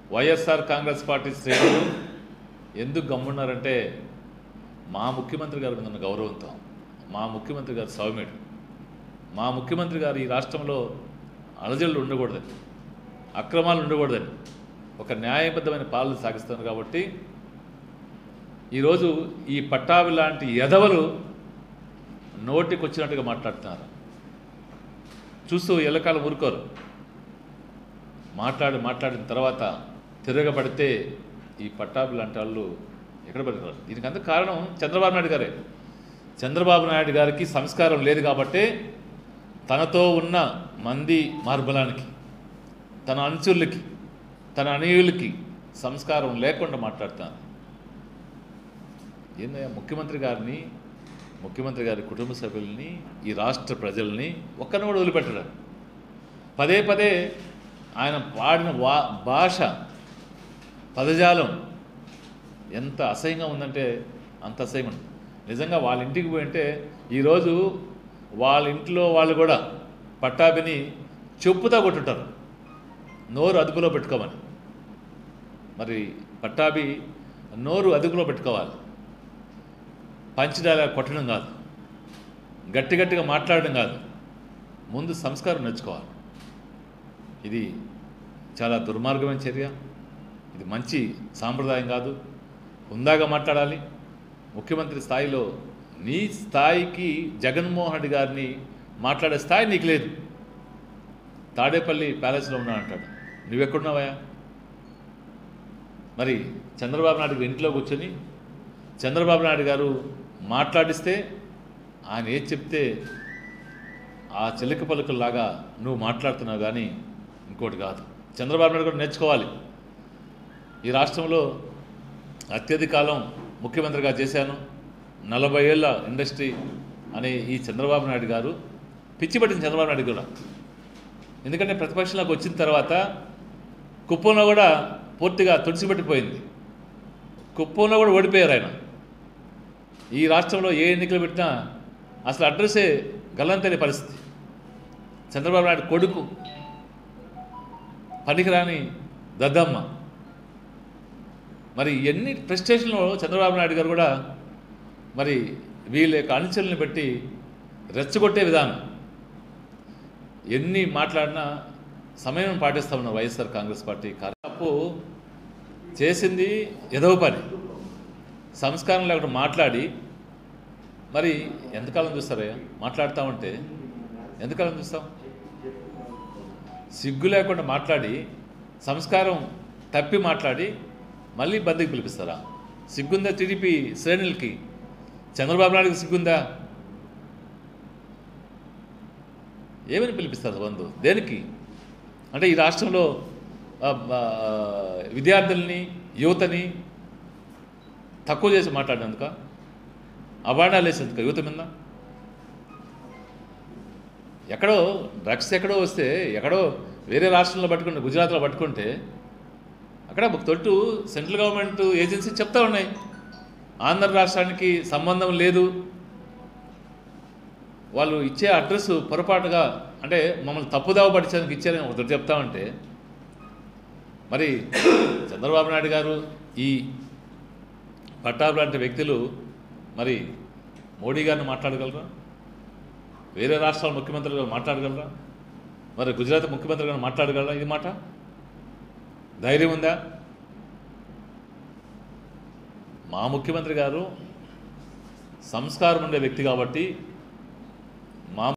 YSR Congress party శ్రేణులు ఎందుకు గమ్మున్నారంటే మా ముఖ్యమంత్రి గారి మీద ఉన్న గౌరవంతో మా ముఖ్యమంత్రి గారు సౌమ్యుడు మా ముఖ్యమంత్రి గారు ఈ రాష్ట్రంలో అలజడులు ఉండకూడదని అక్రమాలు ఉండకూడదని ఒక న్యాయబద్ధమైన పాలన సాగిస్తున్నారు కాబట్టి ఈరోజు ఈ పట్టాభి లాంటి ఎదవలు నోటికి వచ్చినట్టుగా మాట్లాడుతున్నారు చూస్తూ ఎల్లకాలం ఊరుకోరు మాట్లాడి మాట్లాడిన తర్వాత తిరగబడితే ఈ పట్టాభి లాంటి వాళ్ళు ఎక్కడ పడినారు దీనికి అంత కారణం చంద్రబాబు నాయుడు గారే చంద్రబాబు నాయుడు గారికి సంస్కారం లేదు కాబట్టి తనతో ఉన్న మంది మార్బలానికి తన అనుచరులకి తన అనుయులకి సంస్కారం లేకుండా మాట్లాడుతాను ఏందయ్యా ముఖ్యమంత్రి గారిని ముఖ్యమంత్రి గారి కుటుంబ సభ్యుల్ని ఈ రాష్ట్ర ప్రజల్ని ఒక్కరిని కూడా వదిలిపెట్టడు పదే పదే ఆయన వాడిన వా భాష పదజాలం ఎంత అసహ్యంగా ఉందంటే అంత అసహ్యంగా ఉంది నిజంగా వాళ్ళ ఇంటికి పోయింటే ఈరోజు వాళ్ళ ఇంట్లో వాళ్ళు కూడా పట్టాభిని చెప్పుతా కొట్టుంటారు నోరు అదుపులో పెట్టుకోమని మరి పట్టాభి నోరు అదుపులో పెట్టుకోవాలి పంచడాల కొట్టడం కాదు గట్టి గట్టిగా మాట్లాడడం కాదు ముందు సంస్కారం నేర్చుకోవాలి ఇది చాలా దుర్మార్గమైన చర్య ఇది మంచి సాంప్రదాయం కాదు హుందాగా మాట్లాడాలి ముఖ్యమంత్రి స్థాయిలో నీ స్థాయికి జగన్మోహన్ రెడ్డి గారిని మాట్లాడే స్థాయి నీకు లేదు తాడేపల్లి ప్యాలెస్లో ఉన్నా అంటాడు నువ్వెక్కడున్నావా మరి చంద్రబాబు నాయుడు ఇంట్లో కూర్చొని చంద్రబాబు నాయుడు గారు మాట్లాడిస్తే ఆయన ఏది చెప్తే ఆ చిలక పలుకుల్లాగా నువ్వు మాట్లాడుతున్నావు కానీ ఇంకోటి కాదు చంద్రబాబు నాయుడు కూడా నేర్చుకోవాలి ఈ రాష్ట్రంలో అత్యధిక కాలం ముఖ్యమంత్రిగా చేశాను నలభై ఏళ్ళ ఇండస్ట్రీ అనే ఈ చంద్రబాబు నాయుడు గారు పిచ్చి పట్టింది చంద్రబాబు నాయుడు కూడా ఎందుకంటే ప్రతిపక్షంలోకి వచ్చిన తర్వాత కుప్పంలో కూడా పూర్తిగా తుడిసిపెట్టిపోయింది కుప్పంలో కూడా ఓడిపోయారు ఆయన ఈ రాష్ట్రంలో ఏ ఎన్నికలు పెట్టినా అసలు అడ్రస్సే గల్లంతని పరిస్థితి చంద్రబాబు నాయుడు కొడుకు పనికిరాని దద్దమ్మ మరి ఎన్ని ప్రెస్టేషన్లో చంద్రబాబు నాయుడు గారు కూడా మరి వీళ్ళ యొక్క అనుచరులను పెట్టి రెచ్చగొట్టే విధానం ఎన్ని మాట్లాడినా సమయం పాటిస్తా ఉన్న వైఎస్ఆర్ కాంగ్రెస్ పార్టీ తప్పు చేసింది ఎదవ పని సంస్కారం లేకుండా మాట్లాడి మరి ఎంతకాలం చూస్తారయ్యా మాట్లాడుతూ ఉంటే ఎంతకాలం చూస్తాం సిగ్గు లేకుండా మాట్లాడి సంస్కారం తప్పి మాట్లాడి మళ్ళీ బందీకి పిలిపిస్తారా సిగ్గుందా టీడీపీ శ్రేణులకి చంద్రబాబు నాయుడుకి సిగ్గుందా ఏమని పిలిపిస్తారు బంధు దేనికి అంటే ఈ రాష్ట్రంలో ఆ, ఆ, విద్యార్థుల్ని యువతని తక్కువ చేసి మాట్లాడినందుక అబాండాలు వేసేందుక యువత మీద ఎక్కడో డ్రగ్స్ ఎక్కడో వస్తే ఎక్కడో వేరే రాష్ట్రంలో పట్టుకుంటే గుజరాత్లో పట్టుకుంటే అక్కడ ఒక తొట్టు సెంట్రల్ గవర్నమెంట్ ఏజెన్సీ చెప్తా ఉన్నాయి ఆంధ్ర రాష్ట్రానికి సంబంధం లేదు వాళ్ళు ఇచ్చే అడ్రస్ పొరపాటుగా అంటే మమ్మల్ని తప్పుదావ పట్టించడానికి ఇచ్చారని ఒకటి చెప్తా ఉంటే మరి చంద్రబాబు నాయుడు గారు ఈ పట్టాభి లాంటి వ్యక్తులు మరి మోడీ గారిని మాట్లాడగలరా వేరే రాష్ట్రాల ముఖ్యమంత్రి గారు మాట్లాడగలరా మరి గుజరాత్ ముఖ్యమంత్రి గారు మాట్లాడగలరా ఇది మాట ధైర్యం ఉందా మా ముఖ్యమంత్రి గారు సంస్కారం ఉండే వ్యక్తి కాబట్టి మా